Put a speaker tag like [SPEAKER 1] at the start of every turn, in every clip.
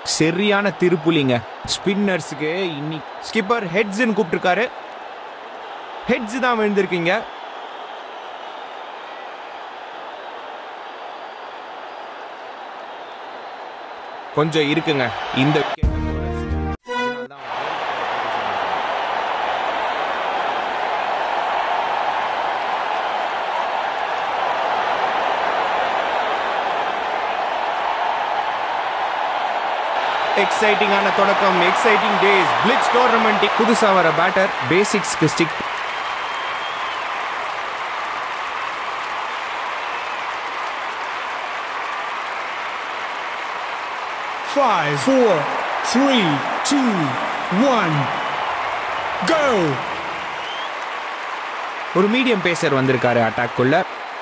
[SPEAKER 1] சரியான திருப்புலிங்க ஸ்பின்னர்ஸுக்கு இன்னி skipper ஹெட்ஸ்ன்னு கூப்பிட்டுருக்காரு heads தான் விழுந்திருக்கீங்க கொஞ்சம் இருக்குங்க இந்த wicket அதனாலதான் எக்ஸைட்டிங்கான தொடக்கம் எக்ஸைட்டிங் டேஸ் பிளிட்ஸ் டோர்னமெண்ட் புதுசா வர பேட்டர் பேசிக்ஸ்க்கு stick
[SPEAKER 2] Five, four, three, two, one, go!
[SPEAKER 1] ஒரு மீடியம் பேசர் வந்திருக்காரு அட்டாக்குள்ள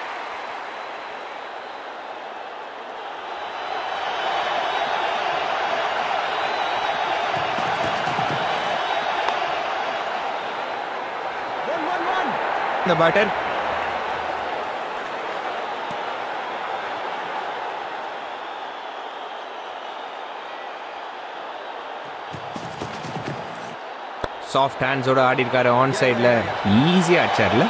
[SPEAKER 1] இந்த பேட்டர் சாஃப்ட் ஹேண்ட்ஸோட ஆடி இருக்காரு ஆன் சைடில் ஈஸியாக அடிச்சார்ல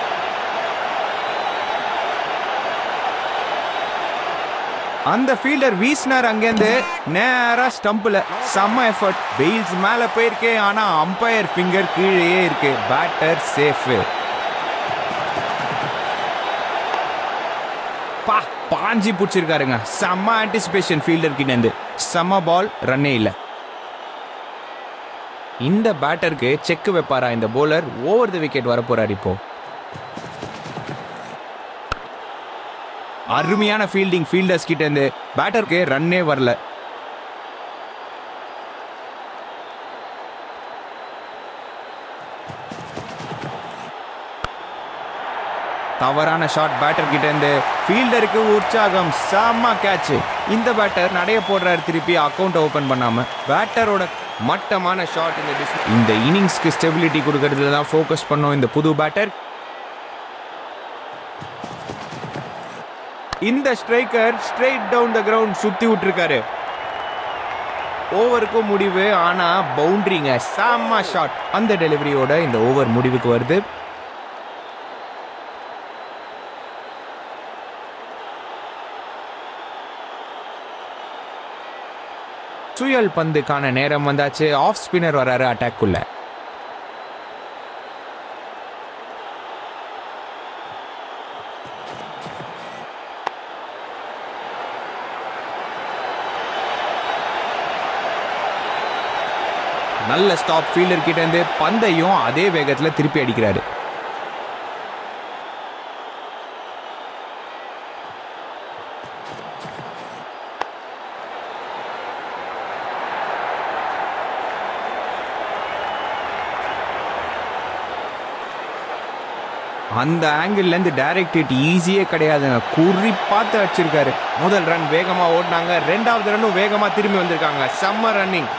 [SPEAKER 1] அந்த ஃபீல்டர் வீசினார் அங்கேருந்து நேரா ஸ்டம்பில் செம்ம எஃபர்ட் பெயில்ஸ் மேலே போயிருக்கு ஆனால் அம்பையர் ஃபிங்கர் கீழேயே இருக்கு பேட்டர் சேஃபு பா பாஞ்சி பிடிச்சிருக்காருங்க செம்ம ஆன்டிசிபேஷன் ஃபீல்டர் கிட்டேருந்து செம்ம பால் ரன்னே இல்லை இந்த பேட்டருக்கு செக் வைப்பாரா இந்த போலர் ஓவர் தி விக்கெட் வர போறார் இப்போ அருமையான ஃபீல்டிங் ஃபீல்டர்ஸ் கிட்ட இருந்து பேட்டருக்கு ரன்னே வரல தவறான ஷாட் பேட்டர் கிட்ட இருந்து ஃபீல்டருக்கு உற்சாகம் செம்ம கேட்ச் இந்த பேட்டர் நடைய போடுறாரு திருப்பி அக்கவுண்ட் ஓபன் பண்ணாம பேட்டரோட மட்டமான ஷாட் இந்த dis- இந்த இன்னிங்ஸ்க்கு ஸ்டெபிலிட்டி கொடுக்கறதுல தான் ஃபோக்கஸ் பண்ணோம் இந்த புது பேட்டர் இந்த striker straight down the ground சுத்தி விட்டுருக்காரு ஓவருக்கும் முடிவு ஆனா பவுண்டரிங்க செம்ம ஷாட் அந்த டெலிவரியோட இந்த ஓவர் முடிவுக்கு வருது சுயல் பந்துக்கான நேரம் வந்தாச்சு ஆஃப் ஸ்பின்னர் வராரு அட்டாக்குள்ள நல்ல ஸ்டாப் ஃபீல்டர் கிட்ட இருந்து பந்தையும் அதே வேகத்துல திருப்பி அடிக்கிறாரு அந்த ஆங்கிள் இருந்து டைரக்ட் ஹிட் ஈஸியே கிடையாதுங்க குறி பார்த்து அடிச்சிருக்காரு முதல் ரன் வேகமா ஓடினாங்க ரெண்டாவது ரன்னும் வேகமா திரும்பி வந்திருக்காங்க செம்ம ரன்னிங்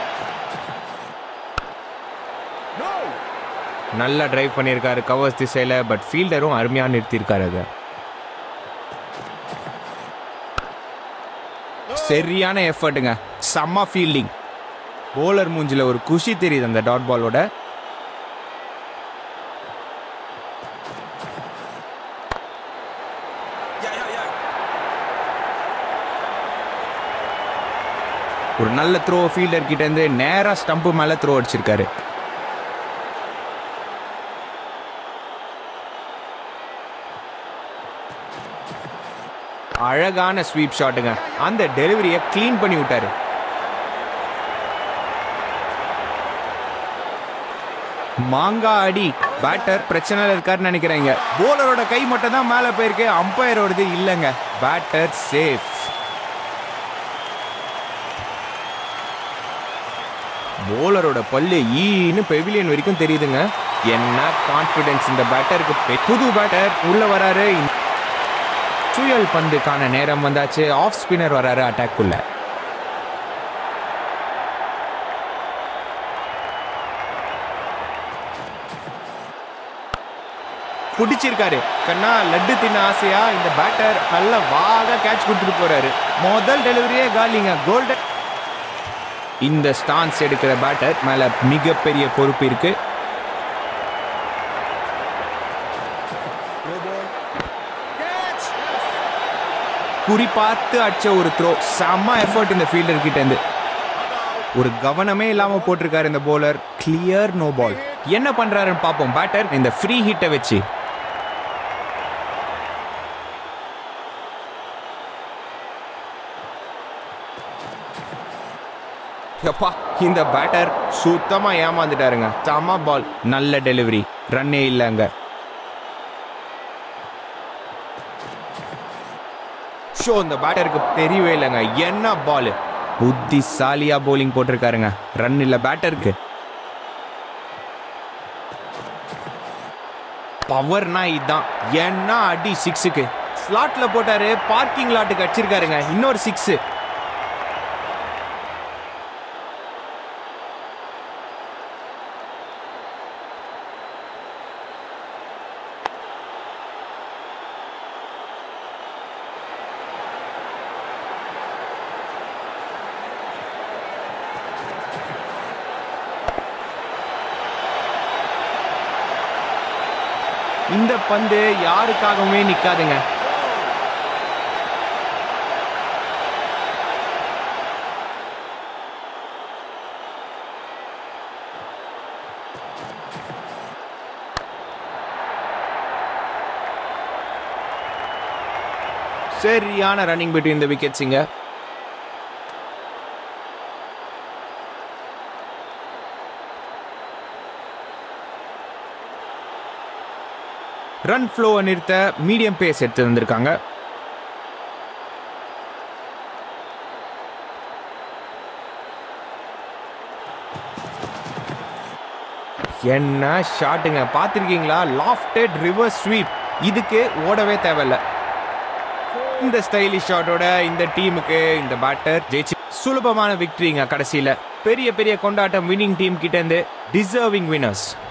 [SPEAKER 1] நல்லா டிரைவ் பண்ணியிருக்காரு கவர்ஸ் திசையில பட் ஃபீல்டரும் அருமையா நிறுத்தியிருக்காரு அதை சரியான எஃபர்ட்டுங்க செம்ம ஃபீல்டிங் போலர் மூஞ்சில ஒரு குஷி தெரியுது அந்த டாட் பாலோட ஒரு நல்ல த்ரோ ஃபீல்டர் கிட்ட இருந்து நேரா ஸ்டம்ப் மேல த்ரோ அடிச்சிருக்காரு அழகான ஸ்வீப் ஷாட்டுங்க அந்த டெலிவரியை க்ளீன் பண்ணி விட்டாரு மாங்கா அடி பேட்டர் பிரச்சனையில் இருக்காருன்னு நினைக்கிறேங்க போலரோட கை மட்டும் தான் மேலே போயிருக்கு அம்பையரோடது இல்லைங்க பேட்டர் சேஃப் போலரோட பல்லு ஈன்னு பெவிலியன் வரைக்கும் தெரியுதுங்க என்ன கான்ஃபிடன்ஸ் இந்த பேட்டருக்கு பெ- புது பேட்டர் உள்ள வராரு சுயல் பந்துக்கான நேரம் வந்தாச்சு ஆஃப் ஸ்பின்னர் வராரு அட்டாக்குள்ள பிடிச்சிருக்காரு கண்ணா லட்டு தின்ன ஆசையா இந்த பேட்டர் நல்ல வாக கேட்ச் கொடுத்துட்டு போறாரு முதல் டெலிவரியே காலிங்க கோல்டன் இந்த ஸ்டான்ஸ் எடுக்கிற பேட்டர் மேல மிகப்பெரிய பொறுப்பு இருக்கு குறிப்பார்த்து அடிச்ச ஒரு த்ரோ செம்ம எஃபர்ட் இந்த ஃபீல்டர் கிட்ட இருந்து ஒரு கவனமே இல்லாம போட்டிருக்காரு இந்த போலர் கிளியர் நோ பால் என்ன பண்றாருன்னு பார்ப்போம் பேட்டர் இந்த ஃப்ரீ ஹிட்டை வச்சு எப்பா இந்த பேட்டர் சுத்தமா ஏமாந்துட்டாருங்க செம்ம பால் நல்ல டெலிவரி ரன்னே இல்லைங்க ஷோ இந்த பேட்டருக்கு தெரியவே இல்லைங்க என்ன பால் புத்திசாலியா போலிங் போட்டிருக்காருங்க ரன் இல்ல பேட்டருக்கு பவர்னா இதுதான் என்ன அடி சிக்ஸுக்கு ஸ்லாட்ல போட்டாரு பார்க்கிங் லாட்டுக்கு அடிச்சிருக்காருங்க இன்னொரு சிக்ஸ் இந்த பந்து யாருக்காகவுமே நிக்காதுங்க சரியான ரன்னிங் பிட்வீன் இந்த விக்கெட்ஸிங்க ரன் ஃப்ளோவை நிறுத்த மீடியம் பேஸ் எடுத்து வந்திருக்காங்க என்ன ஷாட்டுங்க பார்த்துருக்கீங்களா லாஃப்டட் ரிவர்ஸ் ஸ்வீப் இதுக்கு ஓடவே தேவையில்ல இந்த ஸ்டைலிஷ் ஷாட்டோட இந்த டீமுக்கு இந்த பேட்டர் ஜெயிச்சு சுலபமான விக்டரிங்க கடைசியில் பெரிய பெரிய கொண்டாட்டம் வின்னிங் டீம் கிட்ட இருந்து டிசர்விங் வினர்ஸ்